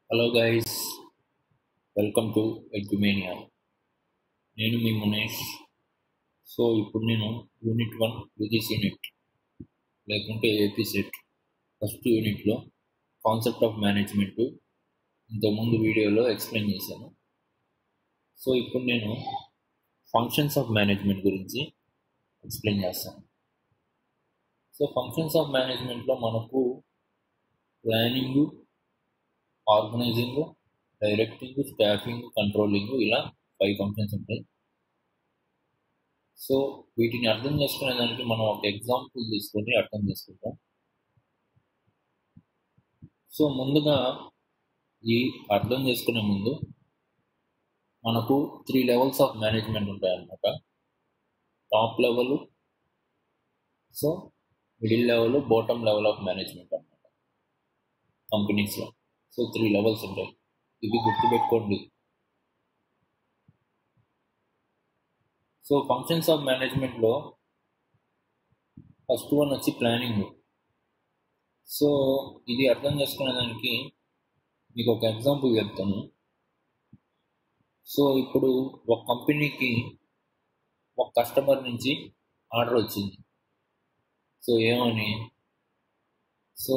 hello guys welcome to ఎగ్యుమేనియా నేను మీ మునేష్ సో ఇప్పుడు నేను యూనిట్ వన్ యూజిస్ యూనిట్ లేకుంటే ఏపీ సెట్ ఫస్ట్ యూనిట్లో కాన్సెప్ట్ ఆఫ్ మేనేజ్మెంట్ ఇంతకుముందు వీడియోలో ఎక్స్ప్లెయిన్ చేశాను సో ఇప్పుడు నేను ఫంక్షన్స్ ఆఫ్ మేనేజ్మెంట్ గురించి ఎక్స్ప్లెయిన్ చేస్తాను సో ఫంక్షన్స్ ఆఫ్ మేనేజ్మెంట్లో మనకు planning organising directing staffing controlling ఇలా ఫైవ్ ఫంక్షన్స్ ఉంటాయి సో వీటిని అర్థం చేసుకునేదానికి మనం ఒక ఎగ్జాంపుల్ తీసుకొని అర్థం చేసుకుంటాం సో ముందుగా ఈ అర్థం చేసుకునే ముందు మనకు త్రీ లెవెల్స్ ఆఫ్ మేనేజ్మెంట్ ఉంటాయన్నమాట top level so middle level bottom level of management అన్నమాట కంపెనీస్లో సో త్రీ లెవెల్స్ ఉంటాయి ఇవి గుర్తుపెట్టుకోండి సో ఫంక్షన్స్ ఆఫ్ మేనేజ్మెంట్లో ఫస్ట్ వన్ వచ్చి ప్లానింగ్ సో ఇది అర్థం చేసుకునేదానికి మీకు ఒక ఎగ్జాంపుల్ చెప్తాను సో ఇప్పుడు ఒక కంపెనీకి ఒక కస్టమర్ నుంచి ఆర్డర్ వచ్చింది సో ఏమని so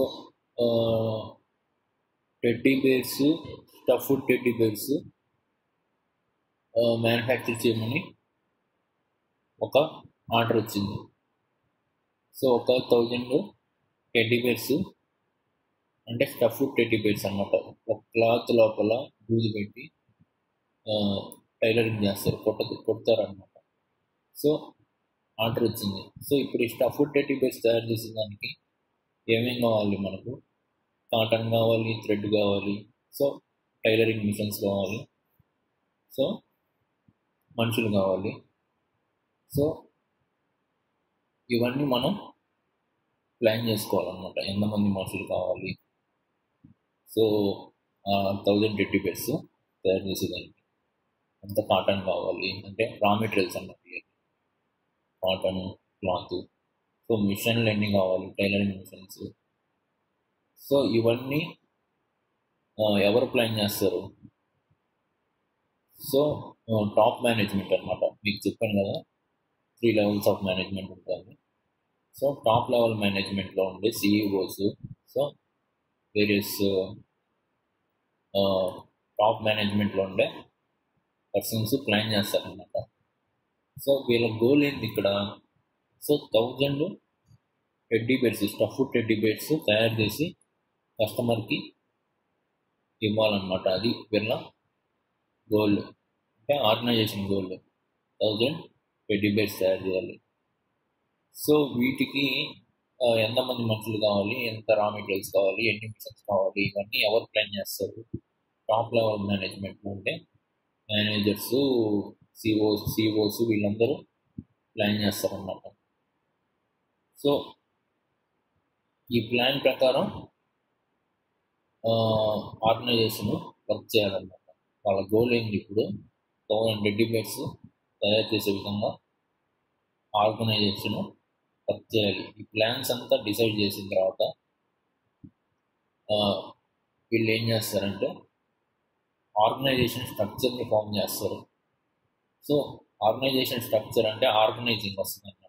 teddy bears stuffed teddy bears manufacture చేయమని ఒక ఆర్డర్ వచ్చింది సో ఒక థౌజండ్ టెడ్డీ బేర్స్ అంటే స్టఫ్డ్ టెడ్డీ బేర్స్ అనమాట ఒక క్లాత్ లోపల దూది పెట్టి టైలరింగ్ చేస్తారు కొట్ట కొడతారు అనమాట సో ఆర్డర్ వచ్చింది సో ఇప్పుడు ఈ స్టఫ్డ్ టెడ్డీ బేర్స్ తయారు చేసే దానికి ఏమేం కావాలి మనకు కాటన్ కావాలి థ్రెడ్ కావాలి సో టైలరింగ్ మిషన్స్ కావాలి సో మనుషులు కావాలి సో ఇవన్నీ మనం ప్లాన్ చేసుకోవాలన్నమాట ఎంతమంది మనుషులు కావాలి సో థౌజండ్ టెడ్డీ బెడ్స్ తయారు చేసేదానికి ఎంత కాటన్ కావాలి అంటే రా మెటీరియల్స్ అన్నమాట కాటన్ క్లాత్ సో మిషన్లు ఎన్ని కావాలి టైలరింగ్ మిషన్స్ సో ఇవన్నీ ఎవరు ప్లాన్ చేస్తారు సో టాప్ మేనేజ్మెంట్ అనమాట మీకు చెప్పాను కదా త్రీ లెవెల్స్ ఆఫ్ మేనేజ్మెంట్ ఉంటుంది సో టాప్ లెవెల్ మేనేజ్మెంట్లో ఉండే సిఇఓస్ సో వేరియస్ టాప్ మేనేజ్మెంట్లో ఉండే పర్సన్స్ ప్లాన్ చేస్తారనమాట సో వీళ్ళ గోల్ ఏంది ఇక్కడ so thousand teddy bears stuff teddy bears తయారు చేసి కస్టమర్కి ఇవ్వాలన్నమాట అది వీళ్ళ గోల్ అంటే organisation goal thousand teddy bears తయారు చేయాలి సో వీటికి ఎంతమంది మనుషులు కావాలి ఎంత రా మెటీరియల్స్ కావాలి ఎన్ని మిషన్స్ కావాలి ఇవన్నీ ఎవరు ప్లాన్ చేస్తారు టాప్ లెవెల్ మేనేజ్మెంట్ అంటే మేనేజర్స్ సిఓస్ సిఓస్ వీళ్ళందరూ ప్లాన్ చేస్తారన్నమాట సో ఈ ప్లాన్ ప్రకారం ఆర్గనైజేషన్ వర్క్ చేయాలన్నమాట వాళ్ళ గోల్ ఏంటి ఇప్పుడు థౌసండ్ రెడ్డి బెడ్స్ తయారు చేసే విధంగా ఆర్గనైజేషన్ వర్క్ చేయాలి ఈ ప్లాన్స్ అంతా డిసైడ్ చేసిన తర్వాత వీళ్ళు ఏం చేస్తారంటే ఆర్గనైజేషన్ స్ట్రక్చర్ని ఫామ్ చేస్తారు సో ఆర్గనైజేషన్ స్ట్రక్చర్ అంటే ఆర్గనైజింగ్ వస్తుంది అనమాట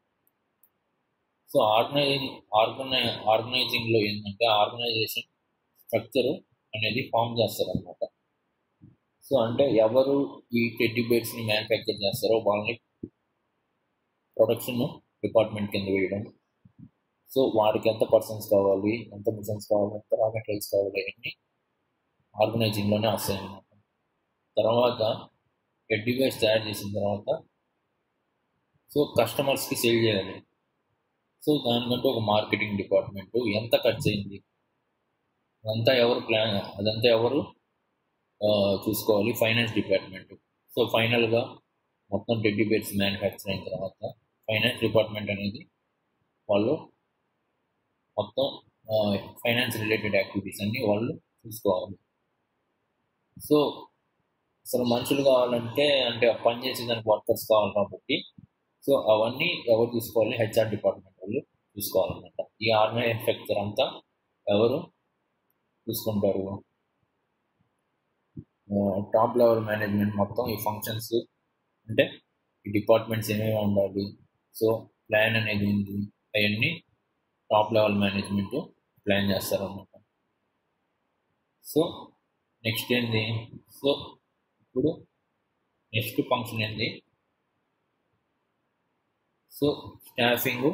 సో ఆర్గనైజింగ్ ఆర్గనై ఆర్గనైజింగ్లో ఏంటంటే ఆర్గనైజేషన్ స్ట్రక్చర్ అనేది ఫామ్ చేస్తారు అనమాట సో అంటే ఎవరు ఈ టెడ్డీ బేర్స్ని మ్యానుఫ్యాక్చర్ చేస్తారో వాళ్ళని ప్రొడక్షన్ డిపార్ట్మెంట్ కింద వేయడం సో వాడికి ఎంత పర్సన్స్ కావాలి ఎంత మిషన్స్ కావాలి ఎంత రా మెటీరియల్స్ కావాలి అన్నీ ఆర్గనైజింగ్లోనే వస్తాయి అన్నమాట తర్వాత టెడ్డీ బేర్స్ తయారు చేసిన తర్వాత సో కస్టమర్స్కి సేల్ చేయాలి సో దానికంటే ఒక మార్కెటింగ్ డిపార్ట్మెంట్ ఎంత ఖర్చు అయింది అదంతా ఎవరు ప్లాన్ అదంతా ఎవరు చూసుకోవాలి ఫైనాన్స్ డిపార్ట్మెంట్ సో ఫైనల్గా మొత్తం టెడ్డీ బేర్స్ మ్యానుఫ్యాక్చర్ అయిన తర్వాత ఫైనాన్స్ డిపార్ట్మెంట్ అనేది వాళ్ళు మొత్తం ఫైనాన్స్ రిలేటెడ్ యాక్టివిటీస్ అన్ని వాళ్ళు చూసుకోవాలి సో అసలు మనుషులు కావాలంటే అంటే పని చేసేదానికి వర్కర్స్ కావాలి కాబట్టి సో అవన్నీ ఎవరు చూసుకోవాలి హెచ్ఆర్ డిపార్ట్మెంట్ వాళ్ళు చూసుకోవాలన్నమాట ఈ ఆర్గనైజ్ స్ట్రక్చర్ అంతా ఎవరు చూసుకుంటారు టాప్ లెవెల్ మేనేజ్మెంట్ మొత్తం ఈ ఫంక్షన్స్ అంటే ఈ డిపార్ట్మెంట్స్ ఏమేమి ఉండాలి సో ప్లాన్ అనేది ఉంది అవన్నీ టాప్ లెవెల్ మేనేజ్మెంట్ ప్లాన్ చేస్తారన్నమాట సో నెక్స్ట్ ఏంది సో ఇప్పుడు నెక్స్ట్ ఫంక్షన్ ఏంది so staffing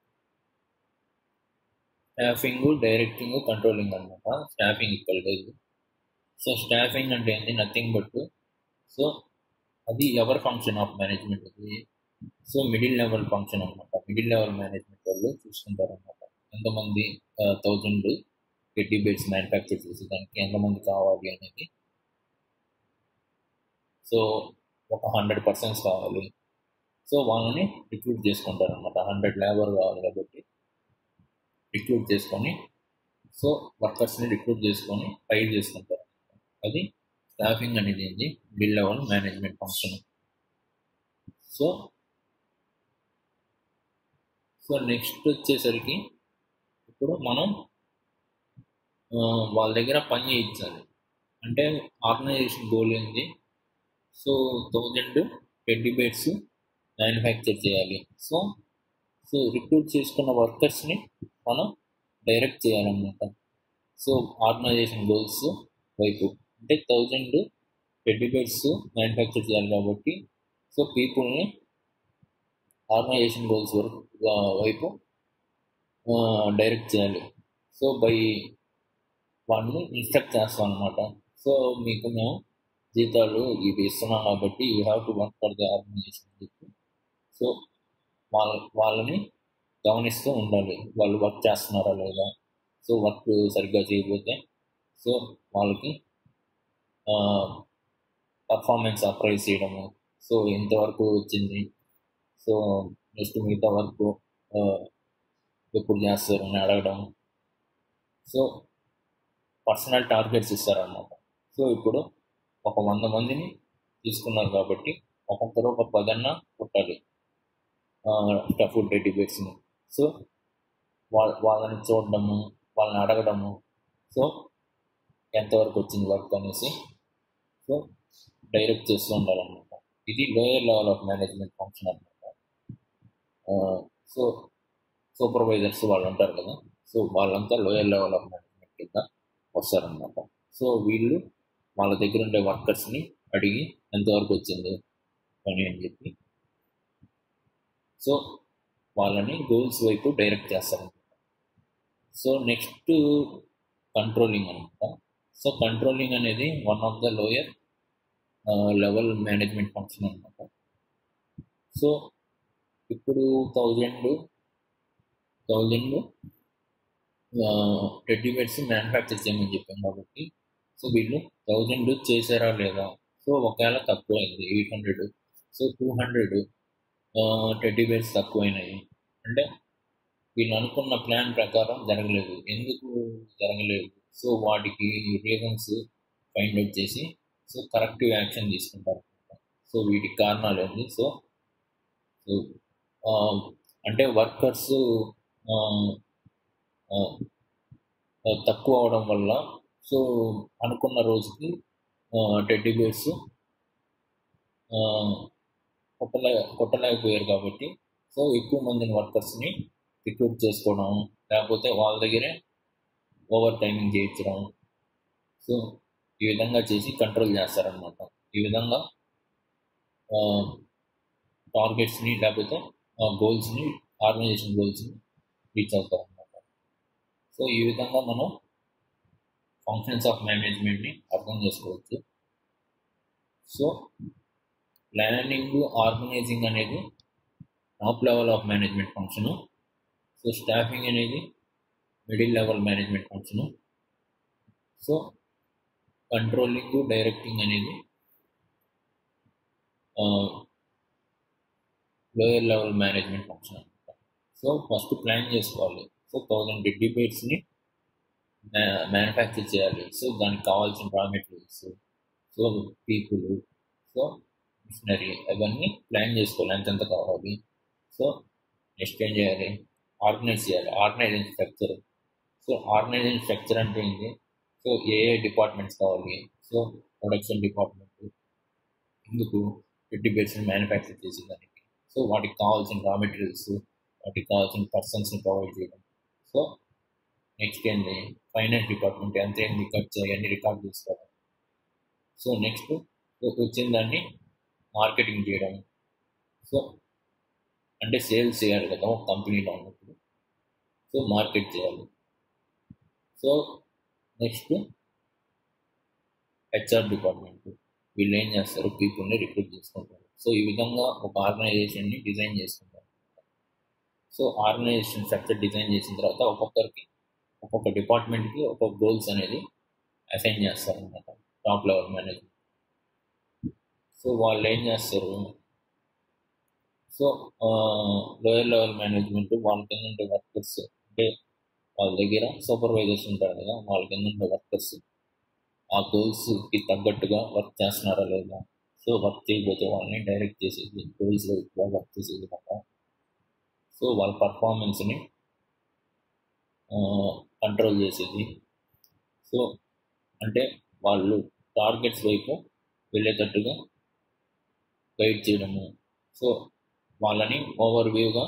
staffing directing controlling అనమాట స్టాఫింగ్ ఇక్కడ లేదు సో స్టాఫింగ్ అంటే ఏంది నథింగ్ బట్ సో అది ఎవరి ఫంక్షన్ ఆఫ్ మేనేజ్మెంట్ అది సో మిడిల్ లెవెల్ ఫంక్షన్ అనమాట మిడిల్ లెవెల్ మేనేజ్మెంట్ వాళ్ళు చూసుకుంటారు అనమాట ఎంతమంది థౌజండ్ ఎయిటీ బెడ్స్ మ్యానుఫ్యాక్చర్ చేసేదానికి ఎంతమంది కావాలి అనేది సో ఒక హండ్రెడ్ పర్సన్స్ కావాలి సో వాళ్ళని రిక్రూట్ చేసుకుంటారు అనమాట హండ్రెడ్ లేబర్ కావాలి కాబట్టి రిక్రూట్ చేసుకొని సో వర్కర్స్ని రిక్రూట్ చేసుకొని హైర్ చేసుకుంటారు అది స్టాఫింగ్ అనేది ఏంటి bill level management function so so next వచ్చేసరికి ఇప్పుడు మనం వాళ్ళ దగ్గర పని చేయించాలి అంటే ఆర్గనైజేషన్ గోల్ ఏంది so thousand teddy beds manufacture చేయాలి సో సో రిక్రూట్ చేసుకున్న వర్కర్స్ని మనం డైరెక్ట్ చేయాలన్నమాట సో ఆర్గనైజేషన్ గోల్స్ వైపు అంటే థౌజండ్ టెడ్డీ బెడ్స్ మ్యానుఫ్యాక్చర్ చేయాలి కాబట్టి సో పీపుల్ని ఆర్గనైజేషన్ గోల్స్ వరకు వైపు డైరెక్ట్ చేయాలి సో బై వాళ్ళని ఇన్స్ట్రక్ట్ చేస్తాం అనమాట సో మీకు మేము జీతాలు ఇది ఇస్తున్నాం కాబట్టి you have to work for the organisation చెప్పి సో వాళ్ళ వాళ్ళని గమనిస్తూ ఉండాలి వాళ్ళు వర్క్ చేస్తున్నారా లేదా సో వర్క్ సరిగ్గా చేయకపోతే సో వాళ్ళకి పర్ఫార్మెన్స్ అప్రైజ్ చేయడము సో ఎంతవరకు వచ్చింది సో నెక్స్ట్ మిగతా వర్క్ ఎప్పుడు చేస్తారు అని అడగడం సో పర్సనల్ టార్గెట్స్ ఇస్తారన్నమాట సో ఇప్పుడు ఒక వంద మందిని తీసుకున్నారు కాబట్టి ఒక్కొక్కరు ఒక పదన్న కొట్టాలి స్టఫ్ డిబేట్స్ని సో వాళ్ళ వాళ్ళని చూడడము వాళ్ళని అడగడము సో ఎంతవరకు వచ్చింది వర్క్ అనేసి సో డైరెక్ట్ చేస్తూ ఉండాలన్నమాట ఇది lower level of management function అనమాట సో సూపర్వైజర్స్ వాళ్ళు ఉంటారు కదా సో వాళ్ళంతా లోయర్ లెవెల్ ఆఫ్ మేనేజ్మెంట్ కింద వస్తారనమాట సో వీళ్ళు వాళ్ళ దగ్గర ఉండే వర్కర్స్ని అడిగి ఎంతవరకు వచ్చింది పని అని చెప్పి సో వాళ్ళని గోల్స్ వైపు డైరెక్ట్ చేస్తారనమాట సో నెక్స్ట్ కంట్రోలింగ్ అనమాట సో కంట్రోలింగ్ అనేది one of the lower level management function అనమాట సో ఇప్పుడు థౌజండ్ థౌజండ్ రెడీమేడ్స్ మ్యానుఫ్యాక్చర్ చేయమని చెప్పాం కాబట్టి సో వీళ్ళు థౌజండ్ చేశారా లేదా సో ఒకవేళ తక్కువైంది eight hundred so two hundred teddy bears తక్కువైనాయి అంటే వీళ్ళు అనుకున్న ప్లాన్ ప్రకారం జరగలేదు ఎందుకు జరగలేదు సో వాటికి రీజన్స్ ఫైండ్ అవుట్ చేసి సో కరెక్టివ్ యాక్షన్ తీసుకుంటారు సో వీటికి కారణాలు ఏంటి సో సో అంటే వర్కర్స్ తక్కువ అవడం వల్ల సో అనుకున్న రోజుకి టెడ్డీ బేర్స్ కొట్టలే కొట్టలేకపోయారు కాబట్టి సో ఎక్కువ మందిని వర్కర్స్ని రిక్రూట్ చేసుకోవడం లేకపోతే వాళ్ళ దగ్గరే ఓవర్ టైమింగ్ చేయించడం సో ఈ విధంగా చేసి కంట్రోల్ చేస్తారనమాట ఈ విధంగా టార్గెట్స్ని లేకపోతే గోల్స్ని ఆర్గనైజేషన్ గోల్స్ని రీచ్ అవుతారు అనమాట సో ఈ విధంగా మనం ఫంక్షన్స్ ఆఫ్ మేనేజ్మెంట్ని అర్థం చేసుకోవచ్చు సో ప్లానింగ్ ఆర్గనైజింగ్ అనేది top level of management function so staffing అనేది middle level management function so controlling directing అనేది లోయర్ లెవెల్ మేనేజ్మెంట్ ఫంక్షన్ అనమాట సో ఫస్ట్ ప్లాన్ చేసుకోవాలి సో థౌజండ్ డిబేట్స్ని మ్యానుఫ్యాక్చర్ చేయాలి సో దానికి కావాల్సిన raw materials so people so machinery అవన్నీ plan చేసుకోవాలి ఎంతెంత కావాలి సో నెక్స్ట్ ఏం చేయాలి ఆర్గనైజ్ చేయాలి organising structure so organising structure అంటే ఏంటి సో ఏ ఏ డిపార్ట్మెంట్స్ కావాలి సో ప్రొడక్షన్ డిపార్ట్మెంట్ ఎందుకు ఫిఫ్టీ పర్సెంట్ మ్యానుఫ్యాక్చర్ చేసేదానికి సో వాటికి కావాల్సిన రా మెటీరియల్స్ వాటికి కావాల్సిన పర్సన్స్ని ప్రొవైడ్ చేయడం సో నెక్స్ట్ ఏంది ఫైనాన్స్ డిపార్ట్మెంట్ ఎంత ఏంది ఖర్చు అవన్నీ రికార్డ్ చేసుకోవడం సో నెక్స్ట్ వచ్చిన దాన్ని మార్కెటింగ్ చేయడం సో అంటే సేల్స్ చేయాలి కదా ఒక కంపెనీలో ఉన్నప్పుడు సో మార్కెట్ చేయాలి సో నెక్స్ట్ హెచ్ఆర్ డిపార్ట్మెంట్ వీళ్ళు ఏం చేస్తారు పీపుల్ని రిక్రూట్ చేసుకుంటారు సో ఈ విధంగా ఒక ఆర్గనైజేషన్ని డిజైన్ చేసుకుంటారు సో ఆర్గనైజేషన్ స్ట్రక్చర్ డిజైన్ చేసిన తర్వాత ఒక్కొక్కరికి ఒక్కొక్క డిపార్ట్మెంట్కి ఒక్కొక్క గోల్స్ అనేది అసైన్ చేస్తారు అనమాట టాప్ లెవెల్ మేనేజ్మెంట్ సో వాళ్ళు ఏం చేస్తారు సో లోయర్ లెవెల్ మేనేజ్మెంట్ వాళ్ళ కింద ఉండే వర్కర్స్ అంటే వాళ్ళ దగ్గర సూపర్వైజర్స్ ఉంటారు కదా వాళ్ళ కింద ఉండే వర్కర్స్ ఆ గోల్స్కి తగ్గట్టుగా వర్క్ చేస్తున్నారా లేదా సో వర్క్ చేయకపోతే వాళ్ళని డైరెక్ట్ చేసేది గోల్స్ ఎక్కువ వర్క్ చేసే విధంగా సో వాళ్ళ పర్ఫార్మెన్స్ని కంట్రోల్ చేసేది సో అంటే వాళ్ళు టార్గెట్స్ వైపు వెళ్ళేటట్టుగా గైడ్ చేయడము సో వాళ్ళని ఓవర్ వ్యూగా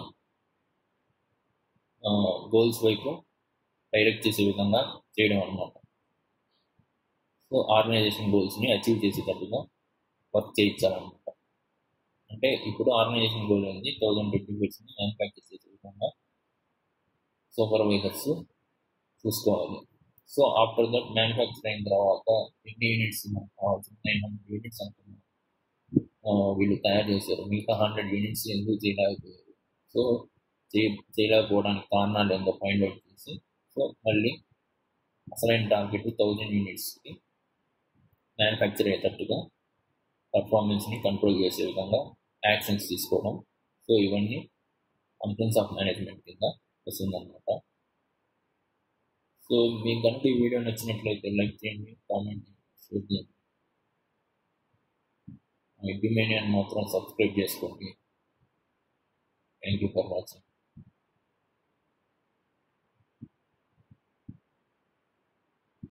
గోల్స్ వైపు డైరెక్ట్ చేసే విధంగా చేయడం అనమాట సో ఆర్గనైజేషన్ గోల్స్ని అచీవ్ చేసేటట్టుగా వర్క్ చేయించాలన్నమాట అంటే ఇప్పుడు ఆర్గనైజేషన్ గోల్ ఉంది థౌజండ్ ట్వంటీ బిట్స్ని మ్యానుఫ్యాక్చర్ చేసే విధంగా సూపర్వైజర్స్ చూసుకోవాలి సో ఆఫ్టర్ దట్ మ్యానుఫ్యాక్చర్ అయిన తర్వాత ఎన్ని యూనిట్స్ మనకు కావాల్సిన నైన్ హండ్రెడ్ యూనిట్స్ అనుకున్నాం వీళ్ళు తయారు చేశారు మిగతా హండ్రెడ్ యూనిట్స్ ఎందుకు చేయలేకపోయారు సో చేయలేకపోవడానికి కారణాలు ఏందో ఫైండ్ అవుట్ చేసి సో మళ్ళీ అసలైన టార్గెట్ థౌజండ్ యూనిట్స్కి మ్యానుఫ్యాక్చర్ అయ్యేటట్టుగా పర్ఫార్మెన్స్ని కంట్రోల్ చేసే విధంగా యాక్షన్స్ తీసుకోవడం సో ఇవన్నీ కంప్లైంట్స్ ఆఫ్ మేనేజ్మెంట్ కింద వస్తుందన్నమాట సో మీకు కనుక ఈ వీడియో నచ్చినట్లయితే లైక్ చేయండి కామెంట్ చేయండి షేర్ చేయండి డిమేనియన్ మాత్రం సబ్స్క్రైబ్ చేసుకోండి థ్యాంక్ యూ ఫర్ వాచింగ్